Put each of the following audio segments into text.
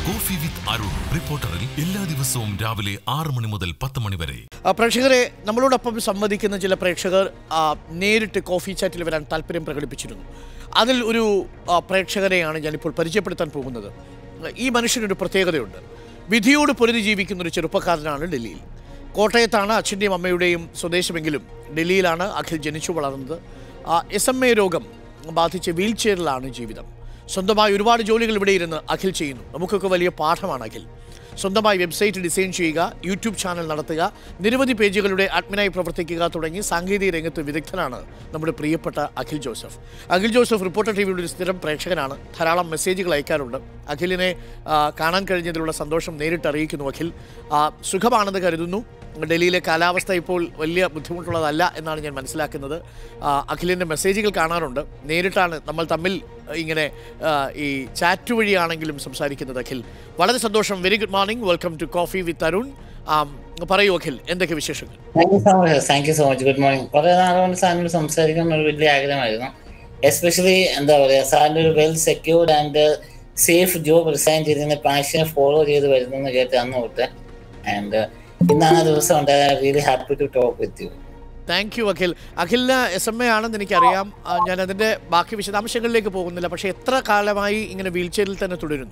Coffee with Arun റിപ്പോർട്ടറിൽ എല്ലാ ദിവസവും രാവിലെ ആറ് മണി മുതൽ പത്ത് മണി വരെ ആ, പ്രേക്ഷകരെ നമ്മളോടൊപ്പം സംവദിക്കുന്ന ചില പ്രേക്ഷകർ ആ, നേരിട്ട് കോഫി ചാറ്റിൽ വരാൻ താല്പര്യം പ്രകടിപ്പിച്ചിരുന്നു അതിൽ ഒരു ആ, പ്രേക്ഷകരെയാണ് ഞാനിപ്പോൾ പരിചയപ്പെടുത്താൻ പോകുന്നത് ഈ മനുഷ്യനൊരു പ്രത്യേകതയുണ്ട് വിധിയോട് പൊരുതി ജീവിക്കുന്ന ഒരു ചെറുപ്പക്കാരനാണ് ഡൽഹിയിൽ കോട്ടയത്താണ് അച്ഛൻ്റെയും അമ്മയുടെയും സ്വദേശമെങ്കിലും ഡൽഹിയിലാണ് അഖിൽ ജനിച്ചു വളർന്നത് എസ് എം എ രോഗം ബാധിച്ച് വീൽ ചെയറിലാണ് ജീവിതം സ്വന്തമായി ഒരുപാട് ജോലികൾ ഇവിടെ ഇരുന്ന് അഖിൽ ചെയ്യുന്നു നമുക്കൊക്കെ വലിയ പാഠമാണ് അഖിൽ സ്വന്തമായി വെബ്സൈറ്റ് ഡിസൈൻ ചെയ്യുക യൂട്യൂബ് ചാനൽ നടത്തുക നിരവധി പേജുകളുടെ അഡ്മിനായി പ്രവർത്തിക്കുക തുടങ്ങി സാങ്കേതിക രംഗത്ത് വിദഗ്ധനാണ് നമ്മുടെ പ്രിയപ്പെട്ട അഖിൽ ജോസഫ് അഖിൽ ജോസഫ് റിപ്പോർട്ടർ ടി വിയുടെ ഒരു സ്ഥിരം പ്രേക്ഷകനാണ് ധാരാളം മെസ്സേജുകൾ അയക്കാറുണ്ട് അഖിലിനെ ആ, കാണാൻ കഴിഞ്ഞതിലുള്ള സന്തോഷം നേരിട്ട് അറിയിക്കുന്നു അഖിൽ ആ, സുഖമാണെന്ന് കരുതുന്നു ഡൽഹിയിലെ കാലാവസ്ഥ ഇപ്പോൾ വലിയ ബുദ്ധിമുട്ടുള്ളതല്ല എന്നാണ് ഞാൻ മനസ്സിലാക്കുന്നത് ആ, അഖിലിൻ്റെ മെസ്സേജുകൾ കാണാറുണ്ട് നേരിട്ടാണ് നമ്മൾ തമ്മിൽ ഇങ്ങനെ ആ, ഈ ചാറ്റ് വഴിയാണെങ്കിലും സംസാരിക്കുന്നത് അഖിൽ വളരെ സന്തോഷം very good morning welcome to coffee with Arun um, പറയൂ അഖിൽ എന്തൊക്കെ വിശേഷങ്ങൾ thank you so much thank you so much good morning കുറെ നാളുകൊണ്ട് സാറിനോട് സംസാരിക്കാൻ ഒരു വലിയ ആഗ്രഹമായിരുന്നു എസ്പെഷ്യലി എന്താ പറയാ സാറിന്റെ ഒരു well secured and safe job resign ചെയ്തതിന്റെ പാഷനെ ഫോളോ ചെയ്ത് വരുന്നെന്ന് കേട്ട് അന്ന് തൊട്ട് ആൻഡ് ഇന്നാണ് ആ ദിവസം ഉണ്ടായത് really happy to talk with you thank you Akhil അഖിലിന് എസ് എം എ ആണെന്ന് എനിക്കറിയാം ആ, ഞാൻ അതിൻ്റെ ബാക്കി വിശദാംശങ്ങളിലേക്ക് പോകുന്നില്ല പക്ഷേ എത്ര കാലമായി ഇങ്ങനെ വീൽ ചെയറിൽ തന്നെ തുടരുന്നു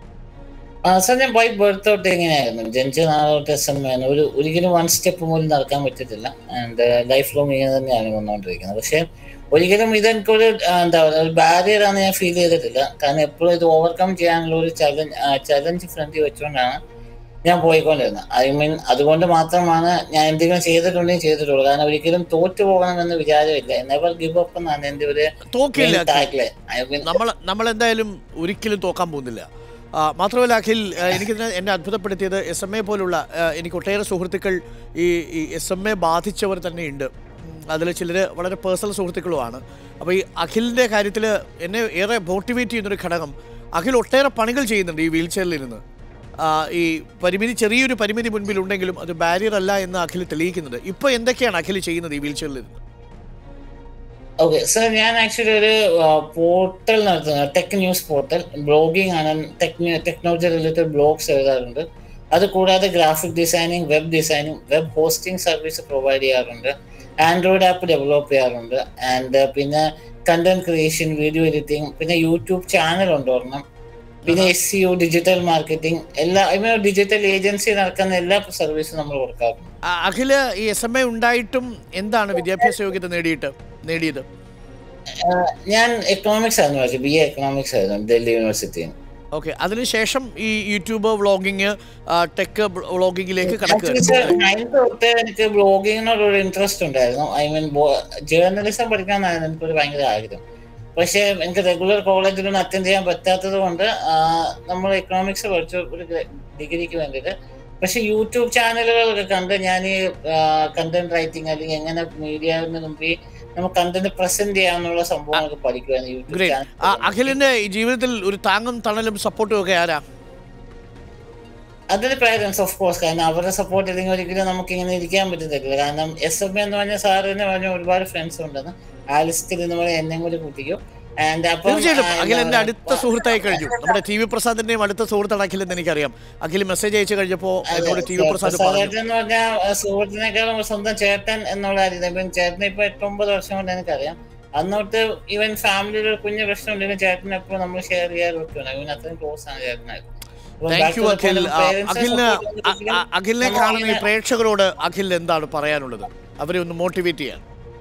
സാർ ഞാൻ ബൈ ബർത്ത് തൊട്ട് എങ്ങനെയായിരുന്നു ജനിച്ച നാളെ തൊട്ട് എസ് എം ആണ് ഒരു ഒരിക്കലും വൺ സ്റ്റെപ്പ് പോലും നടക്കാൻ പറ്റത്തില്ല ആൻഡ് ലൈഫ് ലോങ് ഇങ്ങനെ തന്നെയാണ് വന്നുകൊണ്ടിരിക്കുന്നത് പക്ഷെ ഒരിക്കലും ഇതെനിക്കൊരു ആ, എന്താ പറയുക ഒരു ബാരിയർ ആണ് ഞാൻ ഫീൽ ചെയ്തിട്ടില്ല കാരണം എപ്പോഴും ഇത് ഓവർകം ചെയ്യാനുള്ള ഒരു ചലഞ്ച് ചലഞ്ച് ഫ്രണ്ടിൽ വെച്ചുകൊണ്ടാണ് ഞാൻ പോയിക്കൊണ്ടിരുന്നത് ഐ മീൻ അതുകൊണ്ട് മാത്രമാണ് ഞാൻ എന്തെങ്കിലും ചെയ്തിട്ടുണ്ടെങ്കിൽ ചെയ്തിട്ടുള്ളൂ കാരണം ഒരിക്കലും തോറ്റു പോകണമെന്ന് വിചാരമില്ല നെവർ ഗിവ് അപ്പ് എന്നാണ് എൻ്റെ ഒരു തോക്കില്ല അഖിൽ. ടാഗ്ലൈൻ ഐ മീൻ നമ്മൾ നമ്മൾ എന്തായാലും ഒരിക്കലും തോക്കാൻ പോകുന്നില്ല ആ, മാത്രമല്ല അഖിൽ ആ, എനിക്കിതിനെ എന്നെ അത്ഭുതപ്പെടുത്തിയത് എസ് എം എ പോലുള്ള ആ, എനിക്ക് ഒട്ടേറെ സുഹൃത്തുക്കൾ ഈ ഈ എസ് എം എ ബാധിച്ചവർ തന്നെയുണ്ട് അതിൽ ചിലർ വളരെ പേഴ്സണൽ സുഹൃത്തുക്കളുമാണ് അപ്പോൾ ഈ അഖിലിൻ്റെ കാര്യത്തിൽ എന്നെ ഏറെ മോട്ടിവേറ്റ് ചെയ്യുന്നൊരു ഘടകം അഖിൽ ഒട്ടേറെ പണികൾ ചെയ്യുന്നുണ്ട് ഈ വീൽ ചെയറിലിരുന്ന് ആ, ഈ പരിമിതി ചെറിയൊരു പരിമിതി മുൻപിലുണ്ടെങ്കിലും അത് ബാരിയർ അല്ല എന്ന് അഖിൽ തെളിയിക്കുന്നുണ്ട് ഇപ്പോൾ എന്തൊക്കെയാണ് അഖിൽ ചെയ്യുന്നത് ഈ വീൽ ചെയറിലിരുന്ന് ഓക്കെ സർ ഞാൻ ആക്ച്വലി ഒരു പോർട്ടൽ നടത്തുന്നത് ടെക് ന്യൂസ് പോർട്ടൽ ബ്ലോഗിംഗ് ആണ് ടെക്നോളജി റിലേറ്റഡ് ബ്ലോഗ്സ് എഴുതാറുണ്ട് അത് കൂടാതെ graphic designing web designing web hosting service provide ചെയ്യാറുണ്ട് ആൻഡ്രോയിഡ് ആപ്പ് ഡെവലപ്പ് ചെയ്യാറുണ്ട് ആൻഡ് പിന്നെ കണ്ടന്റ് ക്രിയേഷൻ വീഡിയോ എഡിറ്റിംഗ് പിന്നെ യൂട്യൂബ് ചാനൽ ഉണ്ട് ഒരെണ്ണം പിന്നെ S C U digital marketing എല്ലാ ഐ മീൻ ഡിജിറ്റൽ ഏജൻസി നടക്കുന്ന എല്ലാ സർവീസും നമ്മൾ കൊടുക്കാറുണ്ട് ആ, അഖില് ഈ എസ് എം എ ഉണ്ടായിട്ടും എന്താണ് വിദ്യാഭ്യാസ യോഗ്യത നേടിയിട്ട് നേടിയത് ആഹ് ഞാൻ എക്കണോമിക്സ് ആയിരുന്നു പഠിച്ചത് ബി എ എക്കണോമിക്സ് ആയിരുന്നു ഡൽഹി യൂണിവേഴ്സിറ്റിയിൽ ഓക്കെ അതിനുശേഷം ഈ യൂട്യൂബ് വ്ളോഗിങ് ടെക് വ്ളോഗിങ്ങിലേക്ക് കടക്കുക നയൻത് തൊട്ട് എനിക്ക് ബ്ലോഗിങ്ങിനോട് ഒരു ഇൻട്രസ്റ്റ് ഉണ്ടായിരുന്നു ഐ മീൻ ജേർണലിസം പഠിക്കാനായിരുന്നു എനിക്കൊരു ഭയങ്കര ആഗ്രഹം പക്ഷേ എനിക്ക് റെഗുലർ കോളേജിലൊന്നും അറ്റൻഡ് ചെയ്യാൻ പറ്റാത്തത് കൊണ്ട് നമ്മൾ എക്കണോമിക്സ് പഠിച്ചു ഒരു ഡിഗ്രിക്ക് വേണ്ടിയിട്ട് പക്ഷെ യൂട്യൂബ് ചാനലുകളൊക്കെ കണ്ട് ഞാൻ ഈ കണ്ടന്റ് റൈറ്റിംഗ് അല്ലെങ്കിൽ എങ്ങനെ മീഡിയന് മുമ്പിൽ നമുക്ക് കണ്ടന്റ് പ്രസന്റ് ചെയ്യാനുള്ള സംഭവങ്ങളൊക്കെ പഠിക്കുവായിരുന്നു യൂട്യൂബ് ഗ്രേറ്റ് ചാനൽ അഖിലിന്റെ ഈ ജീവിതത്തിൽ ഒരു താങ്ങും തണലും സപ്പോർട്ടും ഒക്കെ ആരാ അതിന് പേരൻസ് ഓഫ് കോഴ്സ് കാരണം അവരുടെ സപ്പോർട്ട് ഇല്ലെങ്കിൽ ഒരിക്കലും നമുക്ക് ഇങ്ങനെ ഇരിക്കാൻ പറ്റത്തില്ല കാരണം എസ് എം എന്ന് പറഞ്ഞ സാർ എന്ന് പറഞ്ഞ ഒരുപാട് ഫ്രണ്ട്സ് ഉണ്ടെന്ന് ആ ലിസ്റ്റിൽ എന്ന് പറഞ്ഞാൽ എന്നെ കൂടി കൂട്ടിക്കും ആൻഡ് അപ്പം തീർച്ചയായിട്ടും ആ, അഖിൽ എന്താ എന്റെ പറയാ, അടുത്ത സുഹൃത്തായി കഴിഞ്ഞു നമ്മുടെ ടി വി പ്രസാദിന്റെയും അടുത്ത സുഹൃത്താണ് അഖിൽ എന്ന് എനിക്കറിയാം അഖിൽ മെസ്സേജ് അയച്ചു കഴിഞ്ഞപ്പോ എന്നോട് ടി വി പ്രസാദ് പറഞ്ഞു പ്രസാദേട്ടൻ എന്ന് പറഞ്ഞാൽ സുഹൃത്തിനേക്കാളും സ്വന്തം ചേട്ടൻ എന്നുള്ള കാര്യം ഇപ്പം ചേട്ടനെ ഇപ്പൊ എട്ടൊമ്പത് വർഷം കൊണ്ട് എനിക്കറിയാം അന്നോട്ട് ഈവൻ ഫാമിലിയിൽ ഒരു കുഞ്ഞു പ്രശ്നം ഉണ്ടെങ്കിലും ചേട്ടൻ എപ്പോഴും നമ്മൾ ഷെയർ ചെയ്യാറ് വെക്കണം ഇവൻ അത്രയും ക്ലോസ് ആണ് ചേട്ടനായിരുന്നു അപ്പം back thank you to the Akhil point, ആ, parents നെ അഖിലിന് support അ- ചെയ്തില്ലെങ്കിലും അ- അഖിലിനെ നമ്മൾ കാണുന്ന ഈ അങ്ങനെ- പ്രേക്ഷകരോട് അഖിൽ എന്താണ് പറയാനുള്ളത് അവരെ ഒന്ന് മോട്ടിവേറ്റ് ചെയ്യാൻ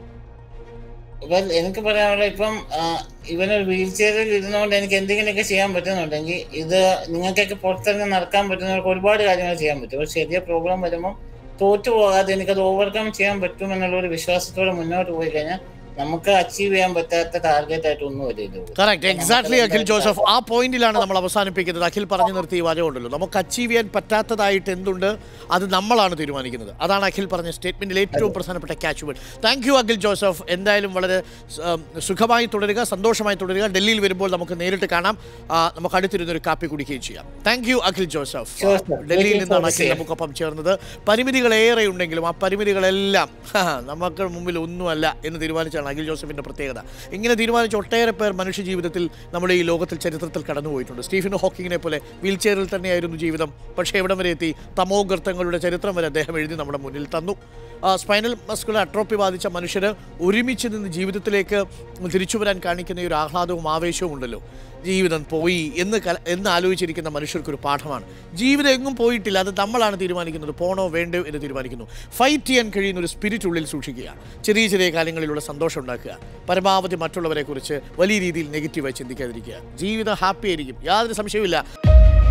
വെൽ എനിക്ക് പറയാനുള്ള ഇപ്പം ഇവനൊരു വീൽ ചെയറിൽ ഇരുന്നുകൊണ്ട് എനിക്ക് എന്തെങ്കിലുമൊക്കെ ചെയ്യാൻ പറ്റുന്നുണ്ടെങ്കിൽ ഇത് നിങ്ങൾക്കൊക്കെ പുറത്തിറങ്ങി നടക്കാൻ പറ്റുന്നവർക്ക് ഒരുപാട് കാര്യങ്ങൾ ചെയ്യാൻ പറ്റും ഒരു ചെറിയ പ്രോബ്ലം വരുമ്പോൾ തോറ്റു പോകാതെ എനിക്കത് ഓവർകം ചെയ്യാൻ പറ്റും എന്നുള്ള ഒരു വിശ്വാസത്തോടെ മുന്നോട്ട് പോയി കഴിഞ്ഞാൽ നമുക്ക് അച്ചീവ് ചെയ്യാൻ പറ്റാത്ത ടാർഗറ്റ് ആയിട്ട് ഒന്നും വരില്ല കറക്റ്റ് എക്സാക്ട്ലി അഖിൽ ജോസഫ് ആ പോയിന്റിലാണ് നമ്മൾ അവസാനിപ്പിക്കുന്നത് അഖിൽ പറഞ്ഞു നിർത്തി വാചകമുണ്ടല്ലോ നമുക്ക് അച്ചീവ് ചെയ്യാൻ പറ്റാത്തതായിട്ട് എന്തുണ്ട് അത് നമ്മളാണ് തീരുമാനിക്കുന്നത് അതാണ് അഖിൽ പറഞ്ഞ സ്റ്റേറ്റ്മെന്റിൽ ഏറ്റവും പ്രധാനപ്പെട്ട catch word thank you Akhil Joseph എന്തായാലും വളരെ ഉം, സുഖമായി തുടരുക സന്തോഷമായി തുടരുക ഡൽഹിയിൽ വരുമ്പോൾ നമുക്ക് നേരിട്ട് കാണാം ആ, നമുക്ക് അടുത്തിരുന്നൊരു കാപ്പി കുടിക്കുകയും ചെയ്യാം thank you Akhil Joseph Sure, sir. ഡൽഹിയിൽ Waiting for നിന്നാണ് the അഖിൽ same. നമുക്കൊപ്പം ചേർന്നത് പരിമിതികൾ ഏറെ ഉണ്ടെങ്കിലും ആ പരിമിതികളെല്ലാം നമുക്ക് മുമ്പിൽ ഒന്നുമല്ല എന്ന് തീരുമാനിച്ചാണ് എന്നുള്ളതാണ് അഖിൽ ജോസഫിൻ്റെ പ്രത്യേകത ഇങ്ങനെ തീരുമാനിച്ച ഒട്ടേറെ പേർ മനുഷ്യ ജീവിതത്തിൽ നമ്മുടെ ഈ ലോകത്തിൽ ചരിത്രത്തിൽ കടന്നുപോയിട്ടുണ്ട് സ്റ്റീഫൻ ഹോക്കിങ്ങിനെ പോലെ വീൽ ചെയറിൽ തന്നെയായിരുന്നു ജീവിതം പക്ഷേ എവിടം വരെ എത്തി തമോ ഗർത്തങ്ങളുടെ ചരിത്രം വരെ അദ്ദേഹം എഴുതി നമ്മുടെ മുന്നിൽ തന്നു ആ, സ്പൈനൽ മസ്കുലർ അട്രോപ്പി ബാധിച്ച മനുഷ്യർ ഒരുമിച്ച് നിന്ന് ജീവിതത്തിലേക്ക് തിരിച്ചു വരാൻ കാണിക്കുന്ന ഈ ഒരു ആഹ്ലാദവും ആവേശവും ഉണ്ടല്ലോ ജീവിതം പോയി എന്ന് കല എന്ന് ആലോചിച്ചിരിക്കുന്ന മനുഷ്യർക്കൊരു പാഠമാണ് ജീവിതം എങ്ങും പോയിട്ടില്ല അത് നമ്മളാണ് തീരുമാനിക്കുന്നത് പോണോ വേണ്ടോ എന്ന് തീരുമാനിക്കുന്നു ഫൈറ്റ് ചെയ്യാൻ കഴിയുന്ന ഒരു സ്പിരിറ്റ് ഉള്ളിൽ സൂക്ഷിക്കുക ചെറിയ ചെറിയ കാര്യങ്ങളിലൂടെ സന്തോഷം ഉണ്ടാക്കുക പരമാവധി മറ്റുള്ളവരെ കുറിച്ച് വലിയ രീതിയിൽ നെഗറ്റീവായി ചിന്തിക്കാതിരിക്കുക ജീവിതം ഹാപ്പി ആയിരിക്കും യാതൊരു സംശയവുമില്ല